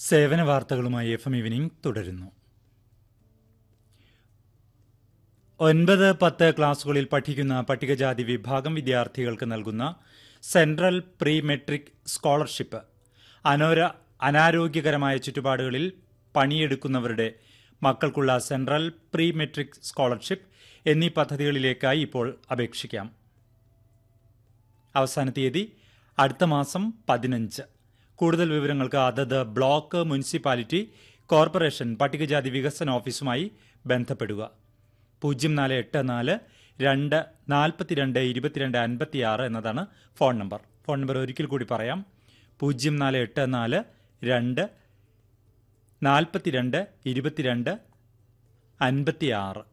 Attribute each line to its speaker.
Speaker 1: സേവന വാർത്തകളുമായി F M evening തുടരുന്നു ഒൻപത് പത്ത് ക്ലാസുകളിൽ പഠിക്കുന്ന പട്ടികജാതി വിഭാഗം വിദ്യാർത്ഥികൾക്ക് നൽകുന്ന സെൻട്രൽ പ്രീ മെട്രിക് സ്കോളർഷിപ്പ് അനോര അനാരോഗ്യകരമായ ചുറ്റുപാടുകളിൽ പണിയെടുക്കുന്നവരുടെ മക്കൾക്കുള്ള സെൻട്രൽ പ്രീ മെട്രിക് സ്കോളർഷിപ്പ് എന്നീ പദ്ധതികളിലേക്കായി ഇപ്പോൾ അപേക്ഷിക്കാം അവസാന തീയതി അടുത്ത മാസം പതിനഞ്ച് കൂടുതൽ വിവരങ്ങൾക്ക് അതത് ബ്ലോക്ക് മുനിസിപ്പാലിറ്റി കോർപ്പറേഷൻ പട്ടികജാതി വികസന ഓഫീസുമായി ബന്ധപ്പെടുക പൂജ്യം നാല് എട്ട് നാല് രണ്ട് നാൽപ്പത്തിരണ്ട് ഇരുപത്തിരണ്ട് അൻപത്തിയാറ് എന്നതാണ് ഫോൺ നമ്പർ ഫോൺ നമ്പർ ഒരിക്കൽ കൂടി പറയാം പൂജ്യം നാല് എട്ട് നാല് രണ്ട് നാൽപ്പത്തിരണ്ട് ഇരുപത്തിരണ്ട് അൻപത്തിയാറ്